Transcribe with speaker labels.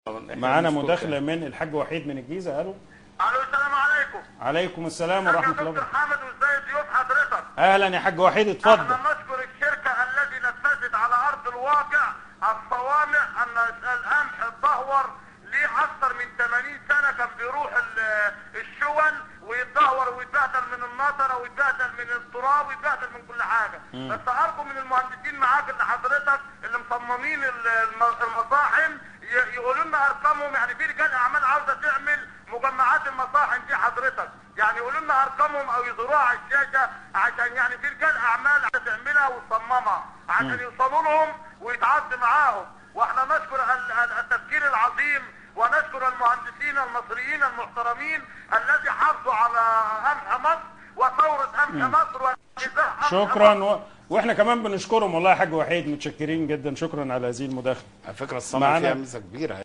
Speaker 1: معانا مداخله من الحاج وحيد من الجيزه الو
Speaker 2: الو السلام عليكم
Speaker 1: عليكم السلام
Speaker 2: ازيك يا
Speaker 1: ورحمه الله
Speaker 2: دكتور
Speaker 1: وبركاته
Speaker 2: حامد وازاي ضيوف حضرتك
Speaker 1: اهلا يا حاج وحيد اتفضل
Speaker 2: احنا نشكر الشركه التي نفذت على ارض الواقع الصوامع ان القمح اتدهور ليه اكثر من 80 سنه كان بيروح ال- الشون ويتدهور ويتبهدل من النطره ويتبهدل من التراب ويتبهدل من كل حاجه بس ارجو من المهندسين معاك اللي حضرتك اللي مصممين ال- الم- المصاحن ي- يقولوا لنا ارقامهم يعني في رجال اعمال عاوزه تعمل مجمعات المصاحن دي حضرتك يعني يقولوا لنا ارقامهم او يظهروها على الشاشه عشان يعني في رجال اعمال عايزه تعملها وتصممها عشان يوصلوا لهم ويتعاقد معاهم واحنا نشكر ال- ال- التفكير العظيم ونشكر المهندسين المصريين المحترمين الذي حافظوا على قمح مصر وثوره قمح مصر وانتزاع قمح
Speaker 1: شكرا
Speaker 2: مصر.
Speaker 1: و... واحنا كمان بنشكرهم والله يا حاج وحيد متشكرين جدا شكرا على هذه المداخله
Speaker 3: على فكره الصنعه
Speaker 1: معانا-
Speaker 3: فيها ميزه كبيره